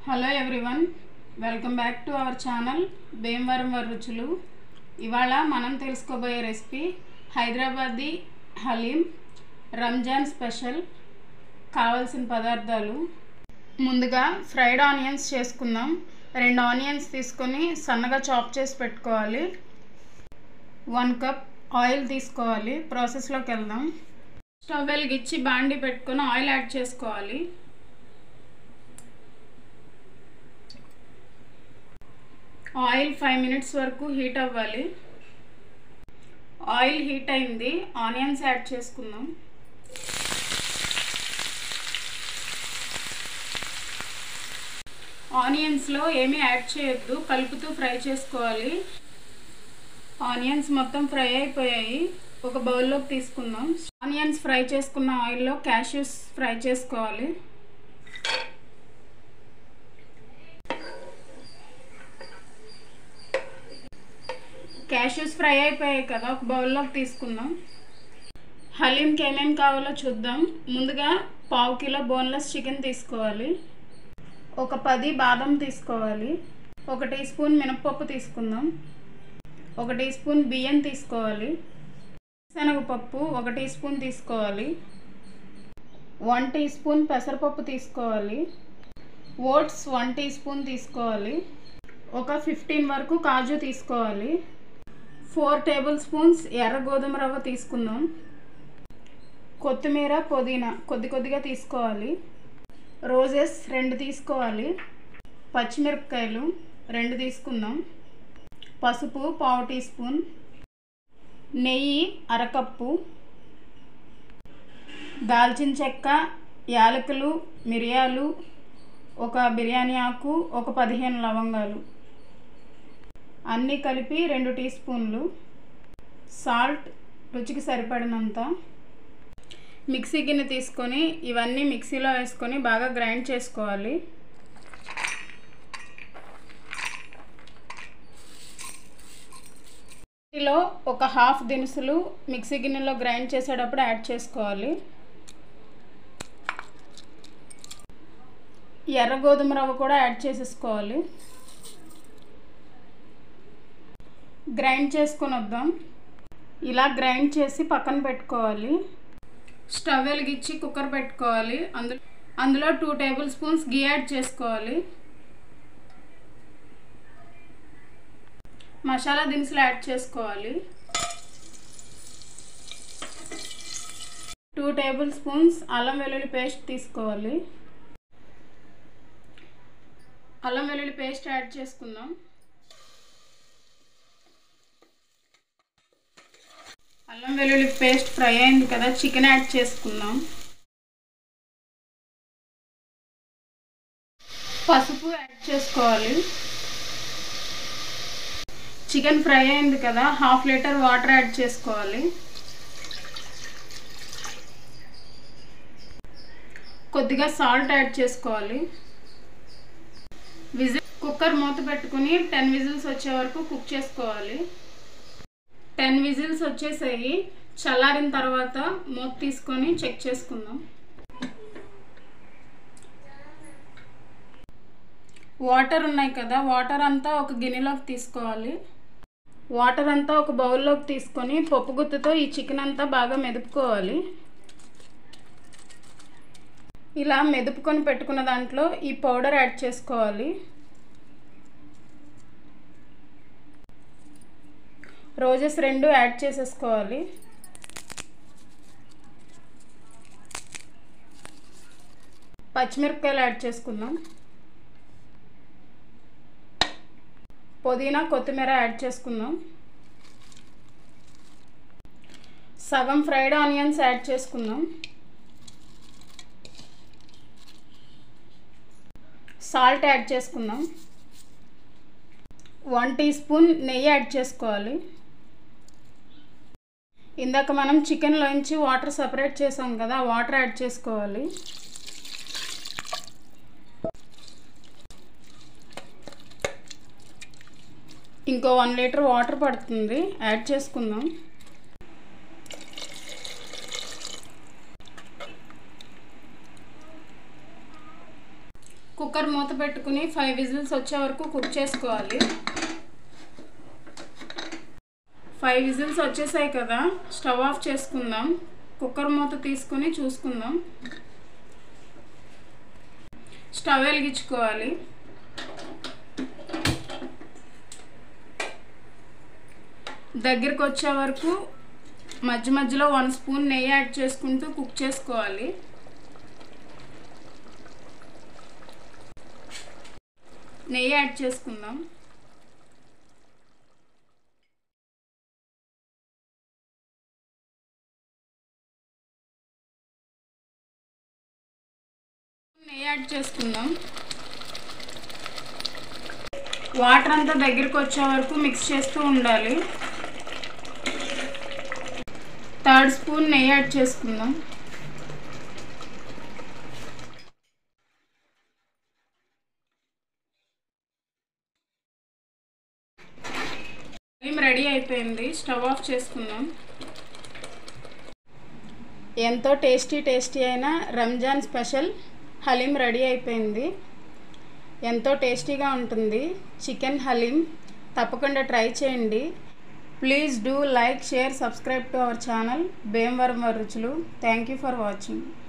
hello everyone welcome back to our channel Bhimavaram వారి రుచులు ఇవాళ మనం తెలుసుకోబోయే రెసిపీ హైదరాబాదీ హలీం రంజాన్ స్పెషల్ కావాల్సిన పదార్థాలు ముందుగా ఫ్రైడ్ ఆనియన్స్ చేసుకుందాం రెండు ఆనియన్స్ తీసుకొని సన్నగా చాప్ చేసి పెట్టుకోవాలి వన్ కప్ ఆయిల్ తీసుకోవాలి ప్రాసెస్లోకి వెళ్దాం స్టవ్ వెలిగించి బాండి పెట్టుకొని ఆయిల్ యాడ్ చేసుకోవాలి ఆయిల్ ఫైవ్ మినిట్స్ వరకు హీట్ అవ్వాలి ఆయిల్ హీట్ అయింది ఆనియన్స్ యాడ్ చేసుకుందాం ఆనియన్స్లో ఏమీ యాడ్ చేయొద్దు కలుపుతూ ఫ్రై చేసుకోవాలి ఆనియన్స్ మొత్తం ఫ్రై అయిపోయాయి ఒక బౌల్లోకి తీసుకుందాం ఆనియన్స్ ఫ్రై చేసుకున్న ఆయిల్లో క్యాష్యూస్ ఫ్రై చేసుకోవాలి క్యాష్యూస్ ఫ్రై అయిపోయాయి కదా ఒక బౌల్లోకి తీసుకుందాం హలీంకి ఏమేమి కావాలో చూద్దాం ముందుగా పావు కిలో బోన్లెస్ చికెన్ తీసుకోవాలి ఒక పది బాదం తీసుకోవాలి ఒక టీ స్పూన్ మినప్పప్పు తీసుకుందాం ఒక టీ స్పూన్ బియ్యం తీసుకోవాలి శనగపప్పు ఒక టీ స్పూన్ తీసుకోవాలి వన్ టీ స్పూన్ పెసరపప్పు తీసుకోవాలి ఓట్స్ వన్ టీ స్పూన్ తీసుకోవాలి ఒక ఫిఫ్టీన్ వరకు కాజు తీసుకోవాలి ఫోర్ టేబుల్ స్పూన్స్ ఎర్ర గోధుమ రవ్వ తీసుకుందాం కొత్తిమీర పుదీనా కొద్ది కొద్దిగా తీసుకోవాలి రోజెస్ రెండు తీసుకోవాలి పచ్చిమిరపకాయలు రెండు తీసుకుందాం పసుపు పావు టీ స్పూన్ నెయ్యి అరకప్పు దాల్చిన చెక్క యాలకులు మిరియాలు ఒక బిర్యానీ ఆకు ఒక పదిహేను లవంగాలు అన్నీ కలిపి రెండు టీ స్పూన్లు సాల్ట్ రుచికి సరిపడినంత మిక్సీ గిన్నె తీసుకొని ఇవన్నీ మిక్సీలో వేసుకొని బాగా గ్రైండ్ చేసుకోవాలి మిక్సీలో ఒక హాఫ్ దినుసులు మిక్సీ గిన్నెలో గ్రైండ్ చేసేటప్పుడు యాడ్ చేసుకోవాలి ఎర్ర గోధుమ రవ్వ కూడా యాడ్ చేసేసుకోవాలి గ్రైండ్ చేసుకొని వద్దాం ఇలా గ్రైండ్ చేసి పక్కన పెట్టుకోవాలి స్టవ్ వెలిగించి కుక్కర్ పెట్టుకోవాలి అందులో అందులో two tablespoons ghee add చేసుకోవాలి మసాలా దినుసులు యాడ్ చేసుకోవాలి టూ టేబుల్ స్పూన్స్ అల్లం వెల్లుల్లి పేస్ట్ తీసుకోవాలి అల్లం వెల్లుల్లి పేస్ట్ యాడ్ చేసుకుందాం అల్లం వెల్లుల్లి పేస్ట్ ఫ్రై అయింది కదా చికెన్ యాడ్ చేసుకుందాం పసుపు యాడ్ చేసుకోవాలి చికెన్ ఫ్రై అయింది కదా హాఫ్ లీటర్ వాటర్ యాడ్ చేసుకోవాలి కొద్దిగా సాల్ట్ యాడ్ చేసుకోవాలి విజిల్ కుక్కర్ మూత పెట్టుకుని టెన్ విజిల్స్ వచ్చే వరకు కుక్ చేసుకోవాలి టెన్ విజిల్స్ వచ్చేసాయి చల్లారిన తర్వాత మూత తీసుకొని చెక్ చేసుకుందాం వాటర్ ఉన్నాయి కదా వాటర్ అంతా ఒక గిన్నెలోకి తీసుకోవాలి వాటర్ అంతా ఒక బౌల్లోకి తీసుకొని పప్పు గుత్తుతో ఈ చికెన్ అంతా బాగా మెదుపుకోవాలి ఇలా మెదుపుకొని పెట్టుకున్న దాంట్లో ఈ పౌడర్ యాడ్ చేసుకోవాలి రోజెస్ రెండు యాడ్ చేసేసుకోవాలి పచ్చిమిరపకాయలు యాడ్ చేసుకుందాం పుదీనా కొత్తిమీర యాడ్ చేసుకుందాం సగం ఫ్రైడ్ ఆనియన్స్ యాడ్ చేసుకుందాం సాల్ట్ యాడ్ చేసుకుందాం వన్ టీ స్పూన్ నెయ్యి యాడ్ చేసుకోవాలి ఇందాక మనం చికెన్లోంచి వాటర్ సపరేట్ చేసాం కదా వాటర్ యాడ్ చేసుకోవాలి ఇంకో వన్ లీటర్ వాటర్ పడుతుంది యాడ్ చేసుకుందాం కుక్కర్ మూత పెట్టుకుని ఫైవ్ విజిల్స్ వచ్చే వరకు కుక్ చేసుకోవాలి ఫైవ్ విజిల్స్ వచ్చేసాయి కదా స్టవ్ ఆఫ్ చేసుకుందాం కుక్కర్ మూత తీసుకుని చూసుకుందాం స్టవ్ వెలిగించుకోవాలి దగ్గరికి వచ్చే వరకు మధ్య మధ్యలో వన్ స్పూన్ నెయ్యి యాడ్ చేసుకుంటూ కుక్ చేసుకోవాలి నెయ్యి యాడ్ చేసుకుందాం నెయ్యి యాడ్ చేసుకుందాం వాటర్ అంతా దగ్గరికి వచ్చే వరకు మిక్స్ చేస్తూ ఉండాలి థర్డ్ స్పూన్ నెయ్యి యాడ్ చేసుకుందాం హలీం రెడీ అయిపోయింది స్టవ్ ఆఫ్ చేసుకుందాం ఎంతో టేస్టీ టేస్టీ అయిన రంజాన్ స్పెషల్ హలీం రెడీ అయిపోయింది ఎంతో టేస్టీగా ఉంటుంది చికెన్ హలీం తప్పకుండా ట్రై చేయండి please do like share subscribe to our channel Bhimavaram రుచులు థ్యాంక్ యూ ఫర్ వాచింగ్